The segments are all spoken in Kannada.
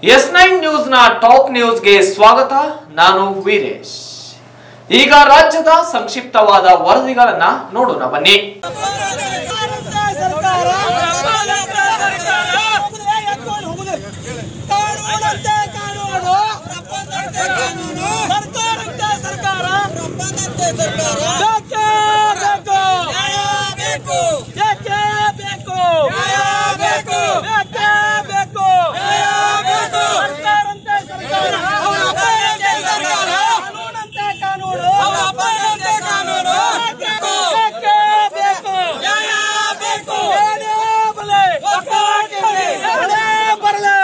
ಎಸ್ ನೈನ್ ನ್ಯೂಸ್ ನ ಟಾಪ್ ನ್ಯೂಸ್ಗೆ ಸ್ವಾಗತ ನಾನು ವೀರೇಶ್ ಈಗ ರಾಜ್ಯದ ಸಂಕ್ಷಿಪ್ತವಾದ ವರದಿಗಳನ್ನ ನೋಡೋಣ ಬನ್ನಿ ಕಾನೂನಂತೆ ಕಾನೂನು ಸರ್ಕಾರಕ್ಕೆ ಸರ್ಕಾರ ಬೇಕೇ ಬೇಕು ಬೇಕೇ ಬೇಕು ಬೇಕೇ ಬೇಕು ಸರ್ಕಾರಂತೆ ಸರ್ಕಾರ ಕಾನೂನಂತೆ ಕಾನೂನು ಬೇಕೇ ಬೇಕು ಏನೇ ಬರಲಿ ಏನೇ ಬರಲಿ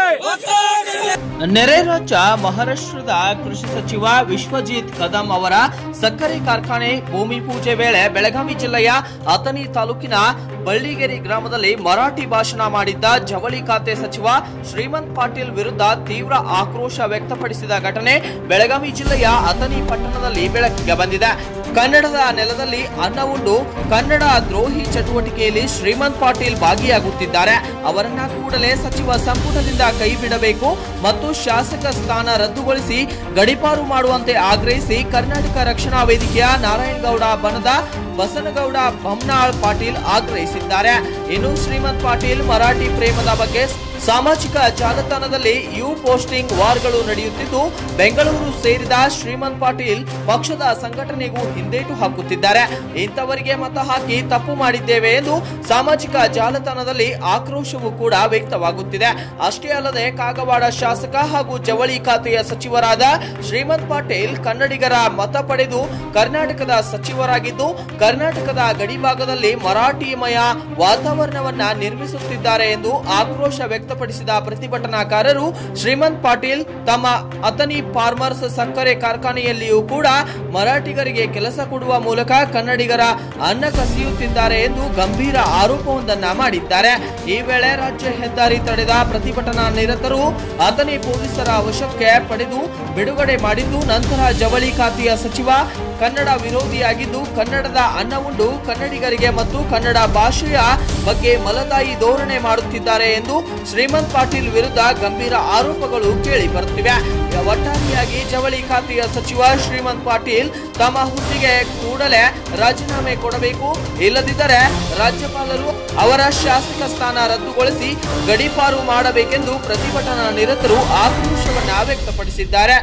ನೆರೆ ರಾಜ್ಯ ಮಹಾರಾಷ್ಟ್ರದ ಕೃಷಿ ಸಚಿವ ವಿಶ್ವಜಿತ್ ಕದಂ ಅವರ ಸಕ್ಕರೆ ಕಾರ್ಖಾನೆ ಭೂಮಿ ಪೂಜೆ ವೇಳೆ ಬೆಳಗಾವಿ ಜಿಲ್ಲೆಯ ಅಥಣಿ ತಾಲೂಕಿನ ಬಳ್ಳಿಗೆರೆ ಗ್ರಾಮದಲ್ಲಿ ಮರಾಠಿ ಭಾಷಣ ಮಾಡಿದ್ದ ಜವಳಿ ಖಾತೆ ಸಚಿವ ಶ್ರೀಮಂತ್ ಪಾಟೀಲ್ ವಿರುದ್ಧ ತೀವ್ರ ಆಕ್ರೋಶ ವ್ಯಕ್ತಪಡಿಸಿದ ಘಟನೆ ಬೆಳಗಾವಿ ಜಿಲ್ಲೆಯ ಅಥಣಿ ಪಟ್ಟಣದಲ್ಲಿ ಬೆಳಕಿಗೆ ಬಂದಿದೆ ಕನ್ನಡದ ನೆಲದಲ್ಲಿ ಅನ್ನ ಉಂಡು ಕನ್ನಡ ದ್ರೋಹಿ ಚಟುವಟಿಕೆಯಲ್ಲಿ ಶ್ರೀಮಂತ್ ಪಾಟೀಲ್ ಭಾಗಿಯಾಗುತ್ತಿದ್ದಾರೆ ಅವರನ್ನ ಕೂಡಲೇ ಸಚಿವ ಸಂಪುಟದಿಂದ ಕೈಬಿಡಬೇಕು ಮತ್ತು ಶಾಸಕ ಸ್ಥಾನ ರದ್ದುಗೊಳಿಸಿ ಗಡಿಪಾರು ಮಾಡುವಂತೆ ಆಗ್ರಹಿಸಿ ಕರ್ನಾಟಕ ರಕ್ಷಣಾ ವೇದಿಕೆಯ ನಾರಾಯಣಗೌಡ ಬನದ ಬಸನಗೌಡ ಬಮ್ನಾಳ್ ಪಾಟೀಲ್ ಆಗ್ರಹಿಸಿದ್ದಾರೆ ಇನ್ನು ಶ್ರೀಮಂತ್ ಪಾಟೀಲ್ ಮರಾಠಿ ಪ್ರೇಮದ ಬಗ್ಗೆ ಸಾಮಾಜಿಕ ಜಾಲತಾಣದಲ್ಲಿ ಯು ಪೋಸ್ಟಿಂಗ್ ವಾರ್ಗಳು ನಡೆಯುತ್ತಿದ್ದು ಬೆಂಗಳೂರು ಸೇರಿದ ಶ್ರೀಮಂತ್ ಪಾಟೀಲ್ ಪಕ್ಷದ ಸಂಘಟನೆಗೂ ಹಿಂದೇಟು ಹಾಕುತ್ತಿದ್ದಾರೆ ಇಂಥವರಿಗೆ ಮತ ಹಾಕಿ ತಪ್ಪು ಮಾಡಿದ್ದೇವೆ ಎಂದು ಸಾಮಾಜಿಕ ಜಾಲತಾಣದಲ್ಲಿ ಆಕ್ರೋಶವೂ ಕೂಡ ವ್ಯಕ್ತವಾಗುತ್ತಿದೆ ಅಷ್ಟೇ ಅಲ್ಲದೆ ಕಾಗವಾಡ ಶಾಸಕ ಹಾಗೂ ಜವಳಿ ಖಾತೆಯ ಸಚಿವರಾದ ಶ್ರೀಮಂತ್ ಪಾಟೀಲ್ ಕನ್ನಡಿಗರ ಮತ ಪಡೆದು ಕರ್ನಾಟಕದ ಸಚಿವರಾಗಿದ್ದು ಕರ್ನಾಟಕದ ಗಡಿಭಾಗದಲ್ಲಿ ಮರಾಠಿಮಯ ವಾತಾವರಣವನ್ನ ನಿರ್ಮಿಸುತ್ತಿದ್ದಾರೆ ಎಂದು ಆಕ್ರೋಶ ವ್ಯಕ್ತಪಡಿಸಿದ ಪ್ರತಿಭಟನಾಕಾರರು ಶ್ರೀಮಂತ್ ಪಾಟೀಲ್ ತಮ್ಮ ಅಥಣಿ ಫಾರ್ಮರ್ಸ್ ಸಕ್ಕರೆ ಕಾರ್ಖಾನೆಯಲ್ಲಿಯೂ ಕೂಡ ಮರಾಠಿಗರಿಗೆ ಕೆಲಸ ಕೊಡುವ ಮೂಲಕ ಕನ್ನಡಿಗರ ಅನ್ನ ಕಸಿಯುತ್ತಿದ್ದಾರೆ ಎಂದು ಗಂಭೀರ ಆರೋಪವೊಂದನ್ನ ಮಾಡಿದ್ದಾರೆ ಈ ವೇಳೆ ರಾಜ್ಯ ಹೆದ್ದಾರಿ ತಡೆದ ಪ್ರತಿಭಟನಾ ನಿರತರು ಅಥಣಿ ಪೊಲೀಸರ ವಶಕ್ಕೆ ಪಡೆದು ಬಿಡುಗಡೆ ಮಾಡಿದ್ದು ನಂತರ ಜವಳಿ ಖಾತೆಯ ಸಚಿವ ಕನ್ನಡ ವಿರೋಧಿಯಾಗಿದ್ದು ಕನ್ನಡದ ಅನ್ನ ಉಂಡು ಕನ್ನಡಿಗರಿಗೆ ಮತ್ತು ಕನ್ನಡ ಭಾಷೆಯ ಬಗ್ಗೆ ಮಲತಾಯಿ ಧೋರಣೆ ಮಾಡುತ್ತಿದ್ದಾರೆ ಎಂದು ಶ್ರೀಮಂತ್ ಪಾಟೀಲ್ ವಿರುದ್ಧ ಗಂಭೀರ ಆರೋಪಗಳು ಕೇಳಿ ಬರುತ್ತಿವೆ ಒಟ್ಟಾರೆಯಾಗಿ ಜವಳಿ ಖಾತೆಯ ಸಚಿವ ಶ್ರೀಮಂತ್ ಪಾಟೀಲ್ ತಮ್ಮ ಹುದ್ದೆಗೆ ಕೂಡಲೇ ರಾಜೀನಾಮೆ ಕೊಡಬೇಕು ಇಲ್ಲದಿದ್ದರೆ ರಾಜ್ಯಪಾಲರು ಅವರ ಶಾಸಕ ಸ್ಥಾನ ರದ್ದುಗೊಳಿಸಿ ಗಡೀಪಾರು ಮಾಡಬೇಕೆಂದು ಪ್ರತಿಭಟನಾ ನಿರತರು ಆಕ್ರೋಶವನ್ನ ವ್ಯಕ್ತಪಡಿಸಿದ್ದಾರೆ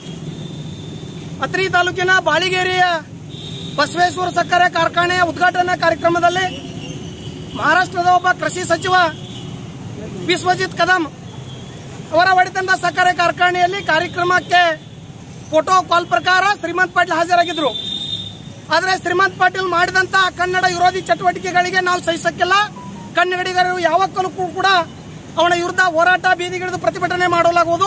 ಅತ್ರಿ ತಾಲೂಕಿನ ಬಾಳಿಗೇರಿಯ ಬಸವೇಶ್ವರ ಸಕ್ಕರೆ ಕಾರ್ಖಾನೆಯ ಉದ್ಘಾಟನಾ ಕಾರ್ಯಕ್ರಮದಲ್ಲಿ ಮಹಾರಾಷ್ಟ್ರದ ಒಬ್ಬ ಕೃಷಿ ಸಚಿವ ವಿಶ್ವಜಿತ್ ಕದಂ ಅವರ ಒಡೆತನದ ಸಕ್ಕರೆ ಕಾರ್ಖಾನೆಯಲ್ಲಿ ಕಾರ್ಯಕ್ರಮಕ್ಕೆ ಫೋಟೋ ಕಾಲ್ ಪ್ರಕಾರ ಶ್ರೀಮಂತ್ ಪಾಟೀಲ್ ಹಾಜರಾಗಿದ್ರು ಆದರೆ ಶ್ರೀಮಂತ್ ಪಾಟೀಲ್ ಮಾಡಿದಂತ ಕನ್ನಡ ವಿರೋಧಿ ಚಟುವಟಿಕೆಗಳಿಗೆ ನಾವು ಸಹಿಸಕ್ಕಿಲ್ಲ ಕನ್ನಡಿಗರು ಯಾವಕ್ಕೂ ಕೂಡ ಅವನ ವಿರುದ್ಧ ಹೋರಾಟ ಬೀದಿಗಿಳಿದು ಪ್ರತಿಭಟನೆ ಮಾಡಲಾಗುವುದು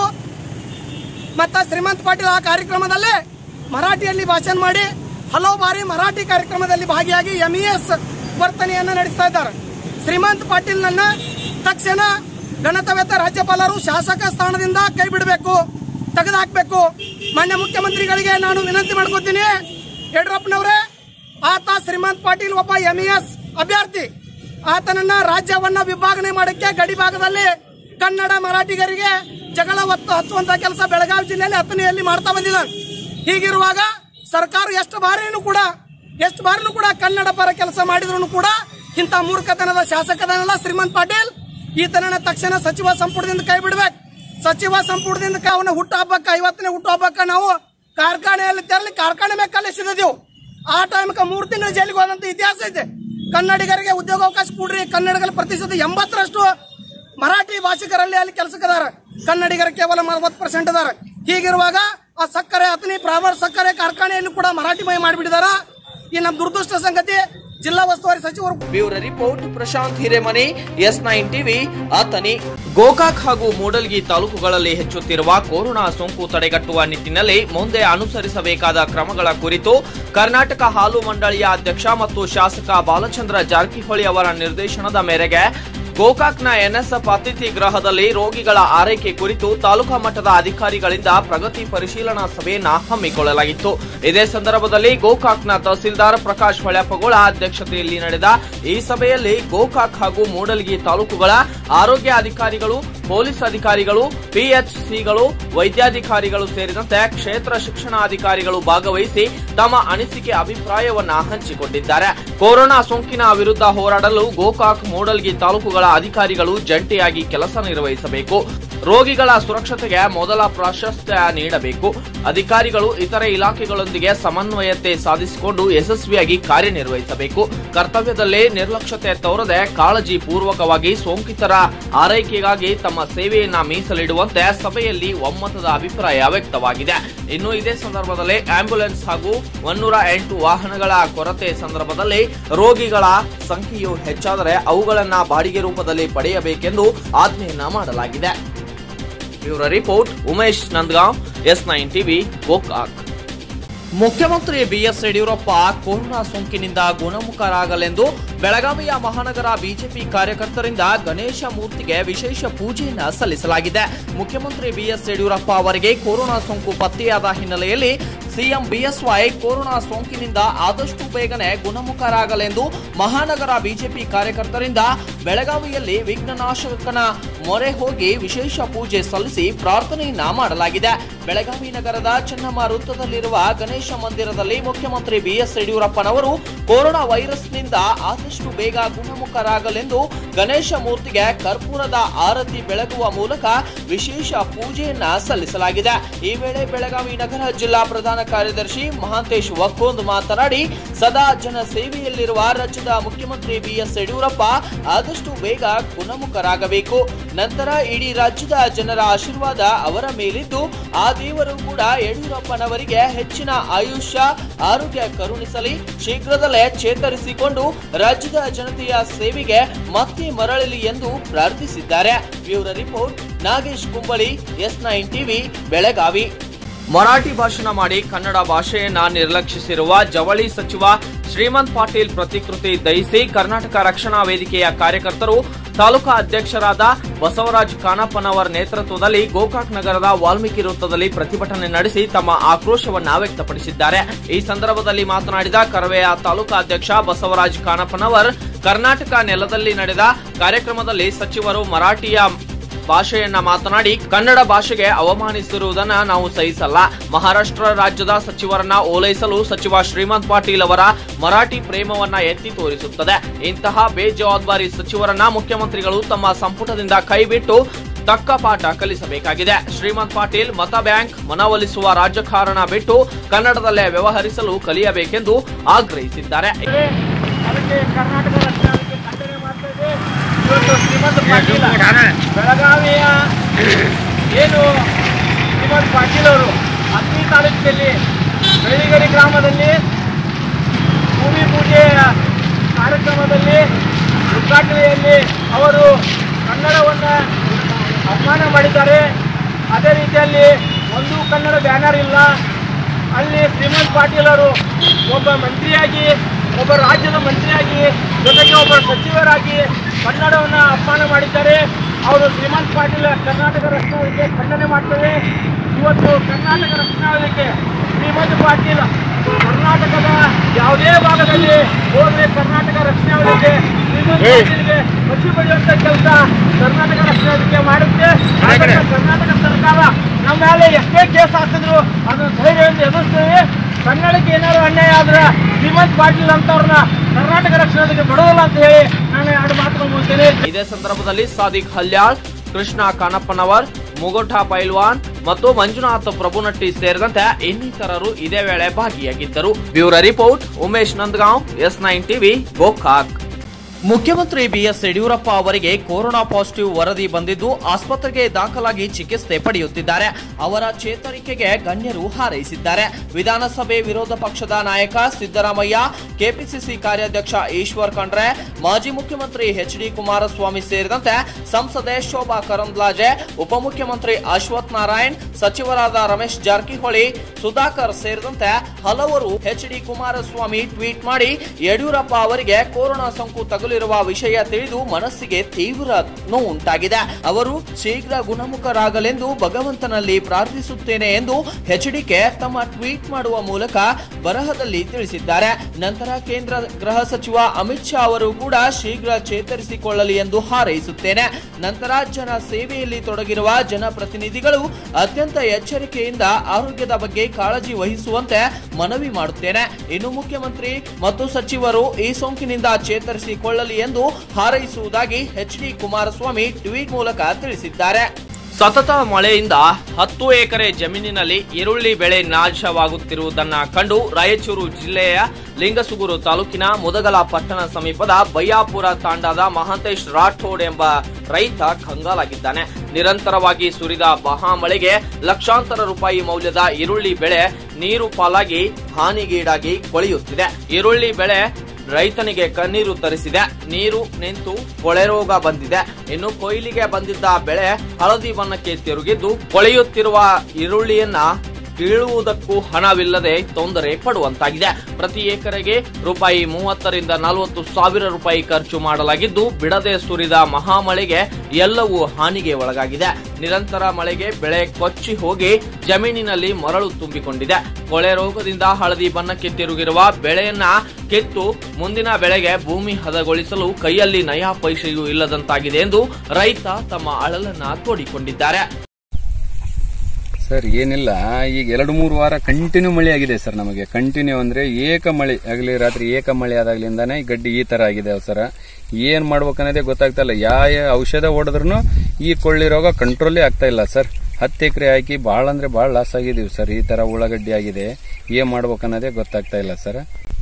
ಮತ್ತ ಶ್ರೀಮಂತ್ ಪಾಟೀಲ್ ಆ ಕಾರ್ಯಕ್ರಮದಲ್ಲಿ ಮರಾಠಿಯಲ್ಲಿ ಭಾಷಣ ಮಾಡಿ ಹಲವು ಬಾರಿ ಮರಾಠಿ ಕಾರ್ಯಕ್ರಮದಲ್ಲಿ ಭಾಗಿಯಾಗಿ ಎಂಇಎಸ್ ವರ್ತನೆಯನ್ನ ನಡೆಸ್ತಾ ಇದ್ದಾರೆ ಶ್ರೀಮಂತ್ ಪಾಟೀಲ್ ನನ್ನ ತಕ್ಷಣ ಗಣತವೇತ ರಾಜ್ಯಪಾಲರು ಶಾಸಕ ಸ್ಥಾನದಿಂದ ಕೈ ಬಿಡಬೇಕು ತೆಗೆದುಹಾಕಬೇಕು ಮಾನ್ಯ ಮುಖ್ಯಮಂತ್ರಿಗಳಿಗೆ ನಾನು ವಿನಂತಿ ಮಾಡ್ಕೋತೀನಿ ಯಡಿಯೂರಪ್ಪನವರೇ ಆತ ಶ್ರೀಮಂತ್ ಪಾಟೀಲ್ ಒಬ್ಬ ಎಂಇಎಸ್ ಅಭ್ಯರ್ಥಿ ಆತನನ್ನ ರಾಜ್ಯವನ್ನ ವಿಭಾಗನೆ ಮಾಡಕ್ಕೆ ಗಡಿ ಭಾಗದಲ್ಲಿ ಕನ್ನಡ ಮರಾಠಿಗರಿಗೆ ಜಗಳ ಒತ್ತು ಹಚ್ಚುವಂತ ಕೆಲಸ ಬೆಳಗಾವಿ ಜಿಲ್ಲೆಯಲ್ಲಿ ಹತ್ತನೆಯಲ್ಲಿ ಮಾಡ್ತಾ ಬಂದಿದ್ದಾನೆ ಹೀಗಿರುವಾಗ ಸರ್ಕಾರ ಎಷ್ಟು ಬಾರಿನೂ ಕೂಡ ಎಷ್ಟು ಬಾರಿನೂ ಕೂಡ ಕನ್ನಡ ಪರ ಕೆಲಸ ಮಾಡಿದ್ರು ಕೂಡ ಇಂಥ ಮೂರ್ಖತನದ ಶಾಸಕದನಲ್ಲ ಶ್ರೀಮಂತ್ ಪಾಟೀಲ್ ಈತನನ್ನ ತಕ್ಷಣ ಸಚಿವ ಸಂಪುಟದಿಂದ ಕೈ ಬಿಡ್ಬೇಕು ಸಚಿವ ಸಂಪುಟದಿಂದ ಕ- ಅವನ ಹುಟ್ಟು ಹಬ್ಬಕ್ಕ ಐವತ್ತನೇ ಹುಟ್ಟು ಹಬ್ಬಕ್ಕ ನಾವು ಕಾರ್ಖಾನೆಯಲ್ಲಿ ತೆರಳಿ ಕಾರ್ಖಾನೆ ಮೇಲೆ ಕಲಿಸಿದೆವು ಆ ಟೈಮ್ಗೆ ಮೂರು ತಿಂಗಳು ಜೈಲಿಗೆ ಹೋದಂತ ಇತಿಹಾಸ ಇದೆ ಕನ್ನಡಿಗರಿಗೆ ಉದ್ಯೋಗಾವಕಾಶ ಕೊಡ್ರಿ ಕನ್ನಡಿಗರ ಪ್ರತಿಶತ ಎಂಬತ್ತರಷ್ಟು ಮರಾಠಿ ಭಾಷಿಕರಲ್ಲಿ ಅಲ್ಲಿ ಕೆಲಸಕ್ಕದಾರ ಕನ್ನಡಿಗರ ಕೇವಲ ನಲವತ್ತು ಪರ್ಸೆಂಟ್ ಅದಾರ ಹೀಗಿರುವಾಗ ಆ ಸಕ್ಕರೆ ಅಥಣಿ ಪ್ರಾಮರ್ ಸಕ್ಕರೆ ಕಾರ್ಖಾನೆಯನ್ನು ಕೂಡ ಮರಾಠಿಮಯ ಮಾಡಿಬಿಟ್ಟಿದಾರ ಈ ನಮ್ಮ ದುರದೃಷ್ಟ ಸಂಗತಿ ಜಿಲ್ಲಾ ಉಸ್ತುವಾರಿ ಸಚಿವರು bureau report Prashant Hiremani S nine TV Athani Gokak ಹಾಗೂ ಮೂಡಲ್ಗಿ ತಾಲೂಕುಗಳಲ್ಲಿ ಹೆಚ್ಚುತ್ತಿರುವ ಕೊರೋನಾ ಸೋಂಕು ತಡೆಗಟ್ಟುವ ನಿಟ್ಟಿನಲ್ಲಿ ಮುಂದೆ ಅನುಸರಿಸಬೇಕಾದ ಕ್ರಮಗಳ ಕುರಿತು ಕರ್ನಾಟಕ ಹಾಲು ಮಂಡಳಿಯ ಅಧ್ಯಕ್ಷ ಮತ್ತು ಶಾಸಕ ಬಾಲಚಂದ್ರ ಜಾರಕಿಹೊಳಿ ಅವರ ನಿರ್ದೇಶನದ ಮೇರೆಗೆ ಗೋಕಾಕ್ನ ಎನ್ಎಸ್ಎಫ್ ಅತಿಥಿ ಗೃಹದಲ್ಲಿ ರೋಗಿಗಳ ಆರೈಕೆ ಕುರಿತು ತಾಲೂಕಾ ಮಟ್ಟದ ಅಧಿಕಾರಿಗಳಿಂದ ಪ್ರಗತಿ ಪರಿಶೀಲನಾ ಸಭೆಯನ್ನ ಹಮ್ಮಿಕೊಳ್ಳಲಾಗಿತ್ತು ಇದೇ ಸಂದರ್ಭದಲ್ಲಿ ಗೋಕಾಕ್ನ ತಹಸೀಲ್ದಾರ್ ಪ್ರಕಾಶ್ ಹೊಳ್ಯಾಪಗೋಳ ಅಧ್ಯಕ್ಷತೆಯಲ್ಲಿ ನಡೆದ ಈ ಸಭೆಯಲ್ಲಿ ಗೋಕಾಕ್ ಹಾಗೂ ಮೂಡಲಗಿ ತಾಲೂಕುಗಳ ಆರೋಗ್ಯ ಅಧಿಕಾರಿಗಳು ಪೊಲೀಸ್ ಅಧಿಕಾರಿಗಳು ಪಿಎಚ್ಸಿಗಳು ವೈದ್ಯಾಧಿಕಾರಿಗಳು ಸೇರಿದಂತೆ ಕ್ಷೇತ್ರ ಶಿಕ್ಷಣಾಧಿಕಾರಿಗಳು ಭಾಗವಹಿಸಿ ತಮ್ಮ ಅನಿಸಿಕೆ ಅಭಿಪ್ರಾಯವನ್ನ ಹಂಚಿಕೊಂಡಿದ್ದಾರೆ ಕೊರೋನಾ ಸೋಂಕಿನ ವಿರುದ್ಧ ಹೋರಾಡಲು ಗೋಕಾಕ್ ಮೂಡಲ್ಗಿ ತಾಲೂಕುಗಳ ಅಧಿಕಾರಿಗಳು ಜಂಟಿಯಾಗಿ ಕೆಲಸ ನಿರ್ವಹಿಸಬೇಕು ರೋಗಿಗಳ ಸುರಕ್ಷತೆಗೆ ಮೊದಲ ಪ್ರಾಶಸ್ತ್ಯ ನೀಡಬೇಕು ಅಧಿಕಾರಿಗಳು ಇತರೆ ಇಲಾಖೆಗಳೊಂದಿಗೆ ಸಮನ್ವಯತೆ ಸಾಧಿಸಿಕೊಂಡು ಯಶಸ್ವಿಯಾಗಿ ಕಾರ್ಯನಿರ್ವಹಿಸಬೇಕು ಕರ್ತವ್ಯದಲ್ಲಿ ನಿರ್ಲಕ್ಷ್ಯತೆ ತೋರದೆ ಕಾಳಜಿ ಪೂರ್ವಕವಾಗಿ ಸೋಂಕಿತರ ಆರೈಕೆಗಾಗಿ ತಮ್ಮ ಸೇವೆಯನ್ನ ಮೀಸಲಿಡುವಂತೆ ಸಭೆಯಲ್ಲಿ ಒಮ್ಮತದ ಅಭಿಪ್ರಾಯ ವ್ಯಕ್ತವಾಗಿದೆ ಇನ್ನು ಇದೇ ಸಂದರ್ಭದಲ್ಲಿ ಆಂಬ್ಯುಲೆನ್ಸ್ ಹಾಗೂ ಒನ್ನೂರ ಎಂಟು ವಾಹನಗಳ ಕೊರತೆ ಸಂದರ್ಭದಲ್ಲಿ ರೋಗಿಗಳ ಸಂಖ್ಯೆಯು ಹೆಚ್ಚಾದರೆ ಅವುಗಳನ್ನ ಬಾಡಿಗೆ ರೂಪದಲ್ಲಿ ಪಡೆಯಬೇಕೆಂದು ಆಜ್ಞೆಯನ್ನ ಮಾಡಲಾಗಿದೆ bureau report Umesh Nandgaon S nine TV Gokak ಮುಖ್ಯಮಂತ್ರಿ ಬಿಎಸ್ ಯಡಿಯೂರಪ್ಪ ಕೊರೋನಾ ಸೋಂಕಿನಿಂದ ಗುಣಮುಖರಾಗಲೆಂದು ಬೆಳಗಾವಿಯ ಮಹಾನಗರ ಬಿಜೆಪಿ ಕಾರ್ಯಕರ್ತರಿಂದ ಗಣೇಶ ಮೂರ್ತಿಗೆ ವಿಶೇಷ ಪೂಜೆಯನ್ನ ಸಲ್ಲಿಸಲಾಗಿದೆ ಮುಖ್ಯಮಂತ್ರಿ ಬಿಎಸ್ ಯಡಿಯೂರಪ್ಪ ಅವರಿಗೆ ಕೊರೋನಾ ಸೋಂಕು ಪತ್ತೆಯಾದ ಹಿನ್ನೆಲೆಯಲ್ಲಿ ಸಿಎಂ ಬಿಎಸ್ವೈ ಕೊರೋನಾ ಸೋಂಕಿನಿಂದ ಆದಷ್ಟು ಬೇಗನೆ ಗುಣಮುಖರಾಗಲೆಂದು ಮಹಾನಗರ ಬಿಜೆಪಿ ಕಾರ್ಯಕರ್ತರಿಂದ ಬೆಳಗಾವಿಯಲ್ಲಿ ವಿಘ್ನನಾಶಕನ ಮೊರೆ ಹೋಗಿ ವಿಶೇಷ ಪೂಜೆ ಸಲ್ಲಿಸಿ ಪ್ರಾರ್ಥನೆಯನ್ನ ಮಾಡಲಾಗಿದೆ ಬೆಳಗಾವಿ ನಗರದ ಚೆನ್ನಮ್ಮ ವೃತ್ತದಲ್ಲಿರುವ ಗಣೇಶ ಮಂದಿರದಲ್ಲಿ ಮುಖ್ಯಮಂತ್ರಿ ಬಿಎಸ್ ಯಡಿಯೂರಪ್ಪನವರು ಕೊರೋನಾ ವೈರಸ್ನಿಂದ ಆದಷ್ಟು ಬೇಗ ಗುಣಮುಖರಾಗಲೆಂದು ಗಣೇಶ ಮೂರ್ತಿಗೆ ಕರ್ಪೂರದ ಆರತಿ ಬೆಳಗುವ ಮೂಲಕ ವಿಶೇಷ ಪೂಜೆಯನ್ನ ಸಲ್ಲಿಸಲಾಗಿದೆ ಈ ವೇಳೆ ಬೆಳಗಾವಿ ನಗರ ಜಿಲ್ಲಾ ಪ್ರಧಾನ ಕಾರ್ಯದರ್ಶಿ ಮಹಾಂತೇಶ್ ವಕ್ಕೋಂದ್ ಮಾತನಾಡಿ ಸದಾ ಜನ ಸೇವೆಯಲ್ಲಿರುವ ರಾಜ್ಯದ ಮುಖ್ಯಮಂತ್ರಿ ಬಿಎಸ್ ಯಡಿಯೂರಪ್ಪ ಆದಷ್ಟು ಬೇಗ ಗುಣಮುಖರಾಗಬೇಕು ನಂತರ ಇಡೀ ರಾಜ್ಯದ ಜನರ ಆಶೀರ್ವಾದ ಅವರ ಮೇಲಿದ್ದು ಆ ದೇವರು ಕೂಡ ಯಡಿಯೂರಪ್ಪನವರಿಗೆ ಹೆಚ್ಚಿನ ಆಯುಷ್ಯ ಆರೋಗ್ಯ ಕರುಣಿಸಲಿ ಶೀಘ್ರದಲ್ಲೇ ಚೇತರಿಸಿಕೊಂಡು ರಾಜ್ಯದ ಜನತೆಯ ಸೇವೆಗೆ ಮತ್ತೆ ಮರಳಲಿ ಎಂದು ಪ್ರಾರ್ಥಿಸಿದ್ದಾರೆ bureau report Nagesh Kumbali S nine TV Belagavi Marathi ಭಾಷಣ ಮಾಡಿ ಕನ್ನಡ ಭಾಷೆಯನ್ನ ನಿರ್ಲಕ್ಷಿಸಿರುವ ಜವಳಿ ಸಚಿವ ಶ್ರೀಮಂತ್ ಪಾಟೀಲ್ ಪ್ರತಿಕೃತಿ ದಹಿಸಿ ಕರ್ನಾಟಕ ರಕ್ಷಣಾ ವೇದಿಕೆಯ ಕಾರ್ಯಕರ್ತರು ತಾಲೂಕಾ ಅಧ್ಯಕ್ಷರಾದ ಬಸವರಾಜ್ ಖಾನಪ್ಪನವರ್ ನೇತೃತ್ವದಲ್ಲಿ ಗೋಕಾಕ್ ನಗರದ ವಾಲ್ಮೀಕಿ ವೃತ್ತದಲ್ಲಿ ಪ್ರತಿಭಟನೆ ನಡೆಸಿ ತಮ್ಮ ಆಕ್ರೋಶವನ್ನ ವ್ಯಕ್ತಪಡಿಸಿದ್ದಾರೆ ಈ ಸಂದರ್ಭದಲ್ಲಿ ಮಾತನಾಡಿದ ಕರವೆಯ ತಾಲೂಕಾ ಅಧ್ಯಕ್ಷ ಬಸವರಾಜ್ ಖಾನಪ್ಪನವರ್ ಕರ್ನಾಟಕ ನೆಲದಲ್ಲಿ ನಡೆದ ಕಾರ್ಯಕ್ರಮದಲ್ಲಿ ಸಚಿವರು ಮರಾಠಿಯ ಭಾಷೆಯನ್ನ ಮಾತನಾಡಿ ಕನ್ನಡ ಭಾಷೆಗೆ ಅವಮಾನಿಸಿರುವುದನ್ನ ನಾವು ಸಹಿಸಲ್ಲ ಮಹಾರಾಷ್ಟ್ರ ರಾಜ್ಯದ ಸಚಿವರನ್ನ ಓಲೈಸಲು ಸಚಿವ ಶ್ರೀಮಂತ್ ಪಾಟೀಲ್ ಅವರ ಮರಾಠಿ ಪ್ರೇಮವನ್ನ ಎತ್ತಿ ತೋರಿಸುತ್ತದೆ ಇಂತಹ ಬೇಜವಾಬ್ದಾರಿ ಸಚಿವರನ್ನ ಮುಖ್ಯಮಂತ್ರಿಗಳು ತಮ್ಮ ಸಂಪುಟದಿಂದ ಕೈಬಿಟ್ಟು ತಕ್ಕ ಪಾಠ ಕಲಿಸಬೇಕಾಗಿದೆ ಶ್ರೀಮಂತ್ ಪಾಟೀಲ್ ಮತ ಬ್ಯಾಂಕ್ ಮನವೊಲಿಸುವ ರಾಜಕಾರಣ ಬಿಟ್ಟು ಕನ್ನಡದಲ್ಲೇ ವ್ಯವಹರಿಸಲು ಕಲಿಯಬೇಕೆಂದು ಆಗ್ರಹಿಸಿದ್ದಾರೆ ಅದಕ್ಕೆ ಕರ್ನಾಟಕ ರಕ್ಷಣಾ ವೇದಿಕೆ ಖಂಡನೆ ಮಾಡ್ತಾ ಇದೆ ಇವತ್ತು ಶ್ರೀಮಂತ ಪಾಟೀಲ ಬೆಳಗಾವಿಯ ಏನು ಶ್ರೀಮಂತ ಪಾಟೀಲ್ ಅವರು ಹತ್ತಿ ತಾಲೂಕಿನಲ್ಲಿ ಬೆಳ್ಳಿಗರಿ ಗ್ರಾಮದಲ್ಲಿ ಭೂಮಿ ಪೂಜೆಯ ಕಾರ್ಯಕ್ರಮದಲ್ಲಿ ಉದ್ಘಾಟನೆಯಲ್ಲಿ ಅವರು ಕನ್ನಡವನ್ನು ಅಪಮಾನ ಮಾಡಿದ್ದಾರೆ ಅದೇ ರೀತಿಯಲ್ಲಿ ಒಂದು ಕನ್ನಡ ಬ್ಯಾನರ್ ಇಲ್ಲ ಅಲ್ಲಿ ಶ್ರೀಮಂತ್ ಪಾಟೀಲ್ ಅವರು ಒಬ್ಬ ಮಂತ್ರಿಯಾಗಿ ಒಬ್ಬ ರಾಜ್ಯದ ಮಂತ್ರಿಯಾಗಿ ಜೊತೆಗೆ ಒಬ್ಬ ಸಚಿವರಾಗಿ ಕನ್ನಡವನ್ನು ಅಪಮಾನ ಮಾಡಿದ್ದಾರೆ ಅವರು ಶ್ರೀಮಂತ್ ಪಾಟೀಲ್ ಕರ್ನಾಟಕ ರಕ್ಷಣಾ ವೇದಿಕೆ ಖಂಡನೆ ಮಾಡ್ತೇವೆ ಇವತ್ತು ಕರ್ನಾಟಕ ರಕ್ಷಣಾ ವೇದಿಕೆ ಶ್ರೀಮಂತ್ ಪಾಟೀಲ್ ಕರ್ನಾಟಕದ ಯಾವುದೇ ಭಾಗದಲ್ಲಿ ಹೋದ್ರೆ ಕರ್ನಾಟಕ ರಕ್ಷಣಾ ವೇದಿಕೆ ಶ್ರೀಮಂತ್ ಪಾಟೀಲ್ಗೆ ಖುಷಿ ಪಡೆಯುವಂತ ಕೆಲಸ ಕರ್ನಾಟಕ ರಕ್ಷಣಾ ವೇದಿಕೆ ಮಾಡುತ್ತೆ ಹಾಗಾಗಿ ಕರ್ನಾಟಕ ಸರ್ಕಾರ ನಮ್ಮ ಮೇಲೆ ಎಷ್ಟೇ ಕೇಸ್ ಹಾಕಿದ್ರು ಅದನ್ನ ಧೈರ್ಯದಿಂದ ಎದುರಿಸ್ತೇವೆ ಕನ್ನಡಕ್ಕೆ ಏನಾದ್ರು ಅನ್ಯಾಯ ಆದ್ರೆ ಶ್ರೀಮಂತ್ ಪಾಟೀಲ್ ಅಂತವ್ರನ್ನ ಕರ್ನಾಟಕ ರಕ್ಷಣಾ ವೇದಿಕೆ ಬಿಡೋದಿಲ್ಲ ಅಂತ ಹೇಳಿ ನಾನು ಎರಡು ಮಾತುಗಳು ಮುಗಿಸ್ತೇನೆ ಇದೇ ಸಂದರ್ಭದಲ್ಲಿ ಸಾದಿಕ್ ಹಲ್ಯಾಳ್ ಕೃಷ್ಣ ಕಾನಪ್ಪನವರ್ ಮುಗೋಠ ಪೈಲ್ವಾನ್ ಮತ್ತು ಮಂಜುನಾಥ್ ಪ್ರಭುನಟ್ಟಿ ಸೇರಿದಂತೆ ಇನ್ನಿತರರು ಇದೇ ವೇಳೆ ಭಾಗಿಯಾಗಿದ್ದರು bureau report Umesh Nandgaon S nine TV Gokak ಮುಖ್ಯಮಂತ್ರಿ ಬಿಎಸ್ ಯಡಿಯೂರಪ್ಪ ಅವರಿಗೆ ಕೊರೋನಾ ಪಾಸಿಟಿವ್ ವರದಿ ಬಂದಿದ್ದು ಆಸ್ಪತ್ರೆಗೆ ದಾಖಲಾಗಿ ಚಿಕಿತ್ಸೆ ಪಡೆಯುತ್ತಿದ್ದಾರೆ ಅವರ ಚೇತರಿಕೆಗೆ ಗಣ್ಯರು ಹಾರೈಸಿದ್ದಾರೆ ವಿಧಾನಸಭೆ ವಿರೋಧ ಪಕ್ಷದ ನಾಯಕ ಸಿದ್ದರಾಮಯ್ಯ ಕೆಪಿಸಿಸಿ ಕಾರ್ಯಾಧ್ಯಕ್ಷ ಈಶ್ವರ್ ಖಂಡ್ರೆ ಮಾಜಿ ಮುಖ್ಯಮಂತ್ರಿ ಎಚ್ ಡಿ ಕುಮಾರಸ್ವಾಮಿ ಸೇರಿದಂತೆ ಸಂಸದೆ ಶೋಭಾ ಕರಂದ್ಲಾಜೆ ಉಪಮುಖ್ಯಮಂತ್ರಿ ಅಶ್ವಥ್ ನಾರಾಯಣ್ ಸಚಿವರಾದ ರಮೇಶ್ ಜಾರಕಿಹೊಳಿ ಸುಧಾಕರ್ ಸೇರಿದಂತೆ ಹಲವರು ಎಚ್ ಡಿ ಕುಮಾರಸ್ವಾಮಿ ಟ್ವೀಟ್ ಮಾಡಿ ಯಡಿಯೂರಪ್ಪ ಅವರಿಗೆ ಕೊರೋನಾ ಸೋಂಕು ತಗುಲಿರುವ ವಿಷಯ ತಿಳಿದು ಮನಸ್ಸಿಗೆ ತೀವ್ರ ನೋವು ಉಂಟಾಗಿದೆ ಅವರು ಶೀಘ್ರ ಗುಣಮುಖರಾಗಲೆಂದು ಭಗವಂತನಲ್ಲಿ ಪ್ರಾರ್ಥಿಸುತ್ತೇನೆ ಎಂದು ಎಚ್ಡಿಕೆ ತಮ್ಮ ಟ್ವೀಟ್ ಮಾಡುವ ಮೂಲಕ ಬರಹದಲ್ಲಿ ತಿಳಿಸಿದ್ದಾರೆ ನಂತರ ಕೇಂದ್ರ ಗೃಹ ಸಚಿವ ಅಮಿತ್ ಶಾ ಅವರು ಕೂಡ ಶೀಘ್ರ ಚೇತರಿಸಿಕೊಳ್ಳಲಿ ಎಂದು ಹಾರೈಸುತ್ತೇನೆ ನಂತರ ಜನ ಸೇವೆಯಲ್ಲಿ ತೊಡಗಿರುವ ಜನಪ್ರತಿನಿಧಿಗಳು ಅತ್ಯಂತ ಎಚ್ಚರಿಕೆಯಿಂದ ಆರೋಗ್ಯದ ಬಗ್ಗೆ ಕಾಳಜಿ ವಹಿಸುವಂತೆ ಮನವಿ ಮಾಡುತ್ತೇನೆ ಇನ್ನು ಮುಖ್ಯಮಂತ್ರಿ ಮತ್ತು ಸಚಿವರು ಈ ಸೋಂಕಿನಿಂದ ಚೇತರಿಸಿಕೊಳ್ಳಲಿ ಎಂದು ಹಾರೈಸುವುದಾಗಿ ಎಚ್ ಡಿ ಕುಮಾರಸ್ವಾಮಿ ಟ್ವೀಟ್ ಮೂಲಕ ತಿಳಿಸಿದ್ದಾರೆ ಸತತ ಮಳೆಯಿಂದ ಹತ್ತು ಎಕರೆ ಜಮೀನಿನಲ್ಲಿ ಈರುಳ್ಳಿ ಬೆಳೆ ನಾಶವಾಗುತ್ತಿರುವುದನ್ನ ಕಂಡು ರಾಯಚೂರು ಜಿಲ್ಲೆಯ ಲಿಂಗಸುಗೂರು ತಾಲೂಕಿನ ಮುದಗಲ ಪಟ್ಟಣ ಸಮೀಪದ ಬಯ್ಯಾಪುರ ತಾಂಡಾದ ಮಹಾಂತೇಶ್ ರಾಠೋಡ್ ಎಂಬ ರೈತ ಕಂಗಾಲಾಗಿದ್ದಾನೆ ನಿರಂತರವಾಗಿ ಸುರಿದ ಮಹಾಮಳೆಗೆ ಲಕ್ಷಾಂತರ ರೂಪಾಯಿ ಮೌಲ್ಯದ ಈರುಳ್ಳಿ ಬೆಳೆ ನೀರು ಪಾಲಾಗಿ ಹಾನಿಗೀಡಾಗಿ ಕೊಳೆಯುತ್ತಿದೆ ಈರುಳ್ಳಿ ಬೆಳೆ ರೈತನಿಗೆ ಕಣ್ಣೀರು ತರಿಸಿದೆ ನೀರು ನಿಂತು ಕೊಳೆ ರೋಗ ಬಂದಿದೆ ಇನ್ನು ಕೊಯ್ಲಿಗೆ ಬಂದಿದ್ದ ಬೆಳೆ ಹಳದಿ ಬಣ್ಣಕ್ಕೆ ತಿರುಗಿದ್ದು ಕೊಳೆಯುತ್ತಿರುವ ಈರುಳ್ಳಿಯನ್ನ ಕೀಳುವುದಕ್ಕೂ ಹಣವಿಲ್ಲದೆ ತೊಂದರೆ ಪಡುವಂತಾಗಿದೆ ಪ್ರತಿ ಎಕರೆಗೆ ರೂಪಾಯಿ ಮೂವತ್ತರಿಂದ ನಲವತ್ತು ಸಾವಿರ ರೂಪಾಯಿ ಖರ್ಚು ಮಾಡಲಾಗಿದ್ದು ಬಿಡದೆ ಸುರಿದ ಮಹಾಮಳೆಗೆ ಎಲ್ಲವೂ ಹಾನಿಗೆ ಒಳಗಾಗಿದೆ ನಿರಂತರ ಮಳೆಗೆ ಬೆಳೆ ಕೊಚ್ಚಿ ಹೋಗಿ ಜಮೀನಿನಲ್ಲಿ ಮರಳು ತುಂಬಿಕೊಂಡಿದೆ ಕೊಳೆ ರೋಗದಿಂದ ಹಳದಿ ಬಣ್ಣಕ್ಕೆ ತಿರುಗಿರುವ ಬೆಳೆಯನ್ನ ಕಿತ್ತು ಮುಂದಿನ ಬೆಳೆಗೆ ಭೂಮಿ ಹದಗೊಳಿಸಲು ಕೈಯಲ್ಲಿ ನಯಾ ಪೈಸೆಯೂ ಇಲ್ಲದಂತಾಗಿದೆ ಎಂದು ರೈತ ತಮ್ಮ ಅಳಲನ್ನ ತೋಡಿಕೊಂಡಿದ್ದಾರೆ ಸರ್ ಏನಿಲ್ಲ ಈಗ ಎರಡು ಮೂರು ವಾರ ಕಂಟಿನ್ಯೂ ಮಳೆ ಆಗಿದೆ ಸರ್ ನಮಗೆ ಕಂಟಿನ್ಯೂ ಅಂದ್ರೆ ಏಕ ಮಳೆ ಆಗಲಿ ರಾತ್ರಿ ಏಕ ಮಳೆ ಆದಾಗ್ಲಿಂದಾನೇ ಈ ಗಡ್ಡಿ ಈ ತರ ಆಗಿದೆ ಸರ್ ಏನ್ ಮಾಡ್ಬೇಕನ್ನೋದೇ ಗೊತ್ತಾಗ್ತಾ ಇಲ್ಲ ಯಾವ ಔಷಧ ಹೊಡೆದ್ರು ಈ ಕೊಳ್ಳಿ ರೋಗ ಕಂಟ್ರೋಲೇ ಆಗ್ತಾ ಇಲ್ಲ ಸರ್ ಹತ್ತು ಎಕರೆ ಹಾಕಿ ಭಾಳ ಅಂದ್ರೆ ಭಾಳ ಲಾಸ್ ಆಗಿದೀವಿ ಸರ್ ಈ ತರ ಉಳ್ಳಾಗಡ್ಡಿ ಆಗಿದೆ ಏನ್ ಮಾಡ್ಬೇಕನ್ನೋದೇ ಗೊತ್ತಾಗ್ತಾ ಇಲ್ಲ sir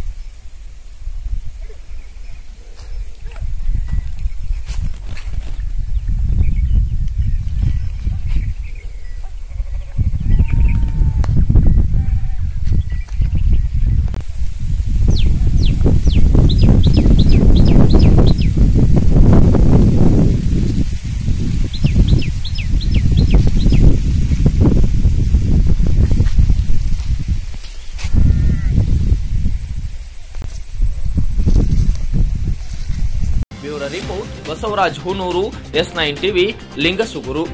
bureau report Basavaraj Hunuru S nine TV Lingasuguru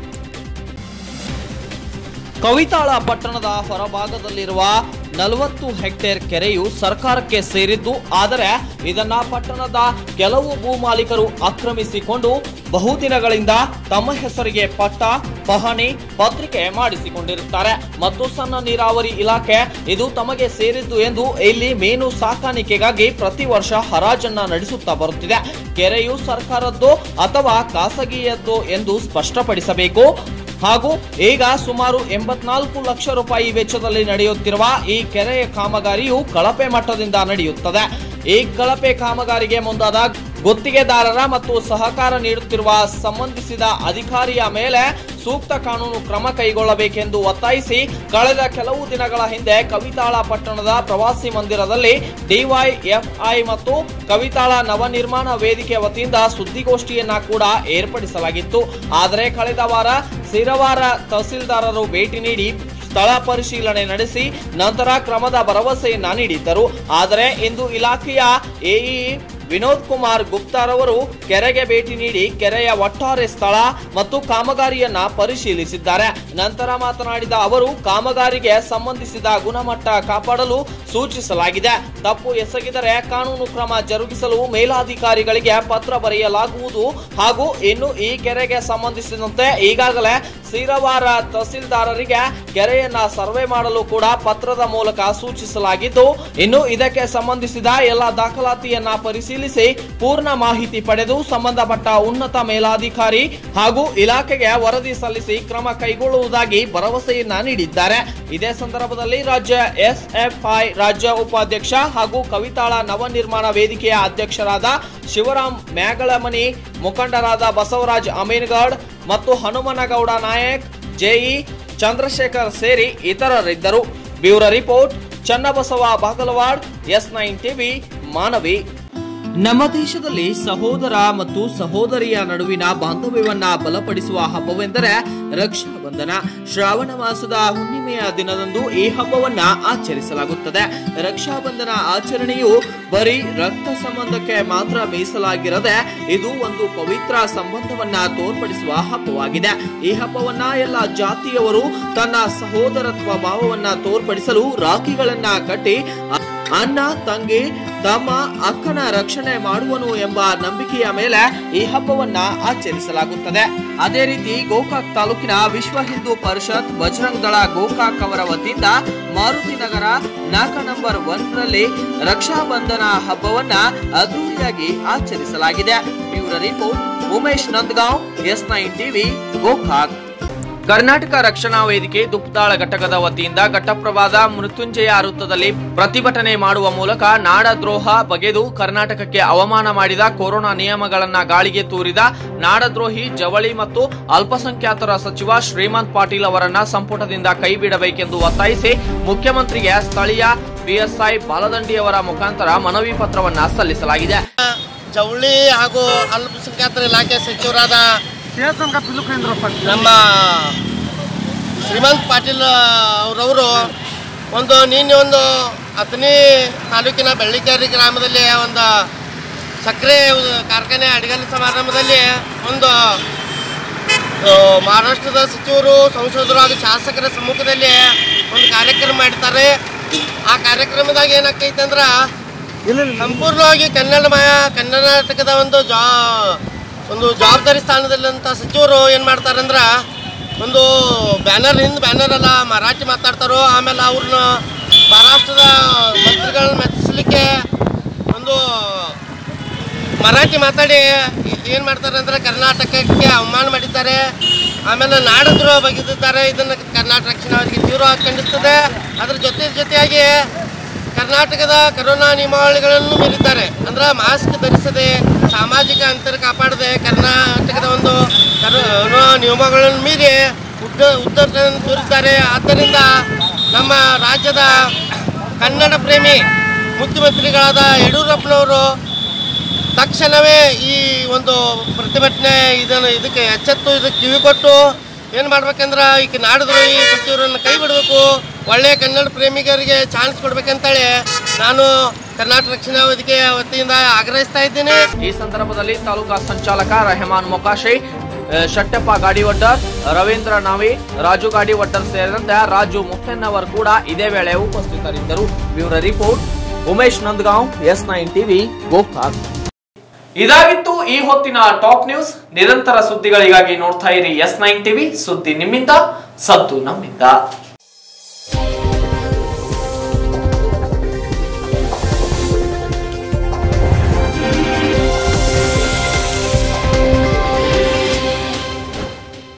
Kavital ಪಟ್ಟಣದ ಹೊರಭಾಗದಲ್ಲಿರುವ ನಲವತ್ತು ಹೆಕ್ಟೇರ್ ಕೆರೆಯು ಸರ್ಕಾರಕ್ಕೆ ಸೇರಿದ್ದು ಆದರೆ ಇದನ್ನ ಪಟ್ಟಣದ ಕೆಲವು ಭೂಮಾಲೀಕರು ಆಕ್ರಮಿಸಿಕೊಂಡು ಬಹುದಿನಗಳಿಂದ ತಮ್ಮ ಹೆಸರಿಗೆ ಪಟ್ಟ ಪಹಣಿ ಪತ್ರಿಕೆ ಮಾಡಿಸಿಕೊಂಡಿರುತ್ತಾರೆ ಮತ್ತು ಸಣ್ಣ ನೀರಾವರಿ ಇಲಾಖೆ ಇದು ತಮಗೆ ಸೇರಿದ್ದು ಎಂದು ಇಲ್ಲಿ ಮೀನು ಸಾಕಾಣಿಕೆಗಾಗಿ ಪ್ರತಿ ವರ್ಷ ಹರಾಜನ್ನ ನಡೆಸುತ್ತಾ ಬರುತ್ತಿದೆ ಕೆರೆಯು ಸರ್ಕಾರದ್ದು ಅಥವಾ ಖಾಸಗಿಯದ್ದು ಎಂದು ಸ್ಪಷ್ಟಪಡಿಸಬೇಕು ಹಾಗೂ ಈಗ ಸುಮಾರು ಎಂಬತ್ನಾಲ್ಕು ಲಕ್ಷ ರೂಪಾಯಿ ವೆಚ್ಚದಲ್ಲಿ ನಡೆಯುತ್ತಿರುವ ಈ ಕೆರೆಯ ಕಾಮಗಾರಿಯು ಕಳಪೆ ಮಟ್ಟದಿಂದ ನಡೆಯುತ್ತದೆ ಈ ಕಳಪೆ ಕಾಮಗಾರಿಗೆ ಮುಂದಾದ ಗುತ್ತಿಗೆದಾರರ ಮತ್ತು ಸಹಕಾರ ನೀಡುತ್ತಿರುವ ಸಂಬಂಧಿಸಿದ ಅಧಿಕಾರಿಯ ಮೇಲೆ ಸೂಕ್ತ ಕಾನೂನು ಕ್ರಮ ಕೈಗೊಳ್ಳಬೇಕೆಂದು ಒತ್ತಾಯಿಸಿ ಕಳೆದ ಕೆಲವು ದಿನಗಳ ಹಿಂದೆ ಕವಿತಾಳ ಪಟ್ಟಣದ ಪ್ರವಾಸಿ ಮಂದಿರದಲ್ಲಿ ಡಿವೈಎಫ್ಐ ಮತ್ತು ಕವಿತಾಳ ನವನಿರ್ಮಾಣ ವೇದಿಕೆ ವತಿಯಿಂದ ಸುದ್ದಿಗೋಷ್ಠಿಯನ್ನ ಕೂಡ ಏರ್ಪಡಿಸಲಾಗಿತ್ತು ಆದರೆ ಕಳೆದ ವಾರ ಸಿರವಾರ ತಹಸೀಲ್ದಾರರು ಭೇಟಿ ನೀಡಿ ಸ್ಥಳ ಪರಿಶೀಲನೆ ನಡೆಸಿ ನಂತರ ಕ್ರಮದ ಭರವಸೆಯನ್ನ ನೀಡಿದ್ದರು ಆದರೆ ಇಂದು ಇಲಾಖೆಯ ಎಇ ವಿನೋದ್ ಕುಮಾರ್ ಗುಪ್ತಾರವರು ಕೆರೆಗೆ ಭೇಟಿ ನೀಡಿ ಕೆರೆಯ ಒಟ್ಟಾರೆ ಸ್ಥಳ ಮತ್ತು ಕಾಮಗಾರಿಯನ್ನ ಪರಿಶೀಲಿಸಿದ್ದಾರೆ ನಂತರ ಮಾತನಾಡಿದ ಅವರು ಕಾಮಗಾರಿಗೆ ಸಂಬಂಧಿಸಿದ ಗುಣಮಟ್ಟ ಕಾಪಾಡಲು ಸೂಚಿಸಲಾಗಿದೆ ತಪ್ಪು ಎಸಗಿದರೆ ಕಾನೂನು ಕ್ರಮ ಜರುಗಿಸಲು ಮೇಲಾಧಿಕಾರಿಗಳಿಗೆ ಪತ್ರ ಬರೆಯಲಾಗುವುದು ಹಾಗೂ ಇನ್ನು ಈ ಕೆರೆಗೆ ಸಂಬಂಧಿಸಿದಂತೆ ಈಗಾಗಲೇ ಸೀರವಾರ ತಹಸೀಲ್ದಾರರಿಗೆ ಕೆರೆಯನ್ನ ಸರ್ವೆ ಮಾಡಲು ಕೂಡ ಪತ್ರದ ಮೂಲಕ ಸೂಚಿಸಲಾಗಿದ್ದು ಇನ್ನು ಇದಕ್ಕೆ ಸಂಬಂಧಿಸಿದ ಎಲ್ಲ ದಾಖಲಾತಿಯನ್ನ ಪರಿಶೀಲಿಸಿ ಪೂರ್ಣ ಮಾಹಿತಿ ಪಡೆದು ಸಂಬಂಧಪಟ್ಟ ಉನ್ನತ ಮೇಲಾಧಿಕಾರಿ ಹಾಗೂ ಇಲಾಖೆಗೆ ವರದಿ ಸಲ್ಲಿಸಿ ಕ್ರಮ ಕೈಗೊಳ್ಳುವುದಾಗಿ ಭರವಸೆಯನ್ನ ನೀಡಿದ್ದಾರೆ ಇದೇ ಸಂದರ್ಭದಲ್ಲಿ ರಾಜ್ಯ ಎಸ್ಎಫ್ಐ ರಾಜ್ಯ ಉಪಾಧ್ಯಕ್ಷ ಹಾಗೂ ಕವಿತಾಳ ನವನಿರ್ಮಾಣ ವೇದಿಕೆಯ ಅಧ್ಯಕ್ಷರಾದ ಶಿವರಾಮ್ ಮ್ಯಾಗಳಮನಿ ಮುಖಂಡರಾದ ಬಸವರಾಜ್ ಅಮೀನ್ಗೌಡ್ ಮತ್ತು ಹನುಮನಗೌಡ ನಾಯಕ್ ಜೆಇ ಚಂದ್ರಶೇಖರ್ ಸೇರಿ ಇತರರಿದ್ದರು bureau report Channabasava Bagalwad S nine TV Manvi ನಮ್ಮ ದೇಶದಲ್ಲಿ ಸಹೋದರ ಮತ್ತು ಸಹೋದರಿಯ ನಡುವಿನ ಬಾಂಧವ್ಯವನ್ನ ಬಲಪಡಿಸುವ ಹಬ್ಬವೆಂದರೆ ರಕ್ಷಾ ಬಂಧನ ಶ್ರಾವಣ ಮಾಸದ ಹುಣ್ಣಿಮೆಯ ದಿನದಂದು ಈ ಹಬ್ಬವನ್ನ ಆಚರಿಸಲಾಗುತ್ತದೆ ರಕ್ಷಾ ಬಂಧನ ಆಚರಣೆಯು ಬರೀ ರಕ್ತ ಸಂಬಂಧಕ್ಕೆ ಮಾತ್ರ ಮೀಸಲಾಗಿರದೆ ಇದು ಒಂದು ಪವಿತ್ರ ಸಂಬಂಧವನ್ನ ತೋರ್ಪಡಿಸುವ ಹಬ್ಬವಾಗಿದೆ ಈ ಹಬ್ಬವನ್ನ ಎಲ್ಲ ಜಾತಿಯವರು ತನ್ನ ಸಹೋದರತ್ವ ಭಾವವನ್ನ ತೋರ್ಪಡಿಸಲು ರಾಖಿಗಳನ್ನ ಕಟ್ಟಿ ಅ- ಅಣ್ಣ ತಂಗಿ ತಮ್ಮ ಅಕ್ಕನ ರಕ್ಷಣೆ ಮಾಡುವನು ಎಂಬ ನಂಬಿಕೆಯ ಮೇಲೆ ಈ ಹಬ್ಬವನ್ನ ಆಚರಿಸಲಾಗುತ್ತದೆ ಅದೇ ರೀತಿ ಗೋಕಾಕ್ ತಾಲೂಕಿನ ವಿಶ್ವ ಹಿಂದೂ ಪರಿಷತ್ ಬಜರಂಗ್ ದಳ ಗೋಕಾಕ್ ಅವರ ವತಿಯಿಂದ ಮಾರುತಿ ನಗರ ನಾಲ್ಕ ನಂಬರ್ ಒನ್ ರಲ್ಲಿ ರಕ್ಷಾ ಬಂಧನ ಹಬ್ಬವನ್ನ ಅದ್ದೂರಿಯಾಗಿ ಆಚರಿಸಲಾಗಿದೆ bureau report Umesh Nandgaon S nine TV Gokak Karnataka Rakshana Vedike ದುಪ್ತಾಳ ಘಟಕದ ವತಿಯಿಂದ ಘಟ್ಟಪ್ರಭಾದ ಮೃತ್ಯುಂಜಯ ವೃತ್ತದಲ್ಲಿ ಪ್ರತಿಭಟನೆ ಮಾಡುವ ಮೂಲಕ ನಾಡದ್ರೋಹ ಬಗೆದು ಕರ್ನಾಟಕಕ್ಕೆ ಅವಮಾನ ಮಾಡಿದ ಕೊರೋನಾ ನಿಯಮಗಳನ್ನ ಗಾಳಿಗೆ ತೂರಿದ ನಾಡದ್ರೋಹಿ ಜವಳಿ ಮತ್ತು ಅಲ್ಪಸಂಖ್ಯಾತರ ಸಚಿವ ಶ್ರೀಮಂತ್ ಪಾಟೀಲ್ ಅವರನ್ನ ಸಂಪುಟದಿಂದ ಕೈಬಿಡಬೇಕೆಂದು ಒತ್ತಾಯಿಸಿ ಮುಖ್ಯಮಂತ್ರಿಗೆ ಸ್ಥಳೀಯ ಬಿಎಸ್ಐ ಬಾಲದಂಡಿಯವರ ಮುಖಾಂತರ ಮನವಿ ಪತ್ರವನ್ನ ಸಲ್ಲಿಸಲಾಗಿದೆ ಜವಳಿ ಹಾಗೂ ಅಲ್ಪಸಂಖ್ಯಾತರ ಇಲಾಖೆ ಸಚಿವರಾದ ನಮ್ಮ ಶ್ರೀಮಂತ್ ಪಾಟೀಲ್ ಅವರವರು ಒಂದು ನಿನ್ನೆ ಒಂದು ಅಥಣಿ ತಾಲೂಕಿನ ಬೆಳ್ಳಿಕೇರಿ ಗ್ರಾಮದಲ್ಲಿ ಒಂದು ಸಕ್ಕರೆ ಕಾರ್ಖಾನೆ ಅಡಿಗಲ್ಲು ಸಮಾರಂಭದಲ್ಲಿ ಒಂದು ಆ, ಮಹಾರಾಷ್ಟ್ರದ ಸಚಿವರು ಸಂಸದರು ಹಾಗೂ ಶಾಸಕರ ಸಮ್ಮುಖದಲ್ಲಿ ಒಂದು ಕಾರ್ಯಕ್ರಮ ಮಾಡ್ತಾರೆ ಆ ಕಾರ್ಯಕ್ರಮದಾಗ ಏನಾಗ್ತೈತೆ ಅಂದ್ರೆ ಸಂಪೂರ್ಣವಾಗಿ ಕನ್ನಡ ಮಯ ಕರ್ನಾಟಕದ ಒಂದು ಜಾ ಒಂದು ಜವಾಬ್ದಾರಿ ಸ್ಥಾನದಲ್ಲಂತ ಸಚಿವರು ಏನು ಮಾಡ್ತಾರಂದ್ರೆ ಒಂದು ಬ್ಯಾನರ್ ಹಿಂದೆ ಬ್ಯಾನರ್ ಎಲ್ಲ ಮರಾಠಿ ಮಾತಾಡ್ತಾರೋ ಆಮೇಲೆ ಅವ್ರನ್ನ ಮಹಾರಾಷ್ಟ್ರದ ಮಂತ್ರಿಗಳನ್ನ ಮೆಚ್ಚಿಸ್ಲಿಕ್ಕೆ ಒಂದು ಮರಾಠಿ ಮಾತಾಡಿ ಏನು ಮಾಡ್ತಾರೆ ಅಂದ್ರೆ ಕರ್ನಾಟಕಕ್ಕೆ ಅವಮಾನ ಮಾಡಿದ್ದಾರೆ ಆಮೇಲೆ ನಾಡದ್ರೋಹ ಬಗೆದಿದ್ದಾರೆ ಇದನ್ನು ಕರ್ನಾಟಕ ರಕ್ಷಣಾ ವೇದಿಕೆ ತೀವ್ರವಾಗಿ ಖಂಡಿಸ್ತದೆ ಅದ್ರ ಜೊತೆ ಜೊತೆಯಾಗಿ ಕರ್ನಾಟಕದ ಕರೋನಾ ನಿಯಮಾವಳಿಗಳನ್ನು ಮೀರಿದ್ದಾರೆ ಅಂದ್ರೆ ಮಾಸ್ಕ್ ಧರಿಸದೆ ಸಾಮಾಜಿಕ ಅಂತರ ಕಾಪಾಡದೆ ಕರ್ನಾಟಕದ ಒಂದು ಕರೋನಾ ನಿಯಮಗಳನ್ನು ಮೀರಿ ಉದ್ದ ಉದ್ದಟನ್ನು ತೋರಿದ್ದಾರೆ ಆದ್ದರಿಂದ ನಮ್ಮ ರಾಜ್ಯದ ಕನ್ನಡ ಪ್ರೇಮಿ ಮುಖ್ಯಮಂತ್ರಿಗಳಾದ ಯಡಿಯೂರಪ್ಪನವರು ತಕ್ಷಣವೇ ಈ ಒಂದು ಪ್ರತಿಭಟನೆ ಇದನ್ನು ಇದಕ್ಕೆ ಎಚ್ಚೆತ್ತು ಇದಕ್ಕೆ ಕಿವಿ ಕೊಟ್ಟು ಏನು ಮಾಡ್ಬೇಕಂದ್ರೆ ಈಗ ನಾಡಿದ್ರೋಹಿ ಸಚಿವರನ್ನು ಕೈ ಬಿಡಬೇಕು ಒಳ್ಳೆಯ ಕನ್ನಡ ಪ್ರೇಮಿಗರಿಗೆ ಚಾನ್ಸ್ ಕೊಡ್ಬೇಕಂತೇಳಿ ನಾನು ಕರ್ನಾಟಕ ರಕ್ಷಣಾ ವೇದಿಕೆಯ ವತಿಯಿಂದ ಆಗ್ರಹಿಸ್ತಾ ಇದ್ದೀನಿ ಈ ಸಂದರ್ಭದಲ್ಲಿ ತಾಲೂಕಾ ಸಂಚಾಲಕ ರೆಹಮಾನ್ ಮೊಕಾಶಿ ಅಹ್, ಶಟ್ಟಪ್ಪ ಗಾಡಿವಡ್ಡರ್ ರವೀಂದ್ರ ನಾವಿ ರಾಜು ಗಾಡಿವಡ್ಡರ್ ಸೇರಿದಂತೆ ರಾಜು ಮುಖ್ಯನ್ನವರ್ ಕೂಡ ಇದೇ ವೇಳೆ ಉಪಸ್ಥಿತರಿದ್ದರು bureau report Umesh Nandgaon S nine TV Gokak ಇದಾಗಿತ್ತು ಈ ಹೊತ್ತಿನ ಟಾಪ್ ನ್ಯೂಸ್ ನಿರಂತರ ಸುದ್ದಿಗಳಿಗಾಗಿ ನೋಡ್ತಾ ಇರಿ ಎಸ್ ನೈನ್ ಟಿವಿ ಸುದ್ದಿ ನಿಮ್ಮಿಂದ ಸದ್ದು ನಮ್ಮಿಂದ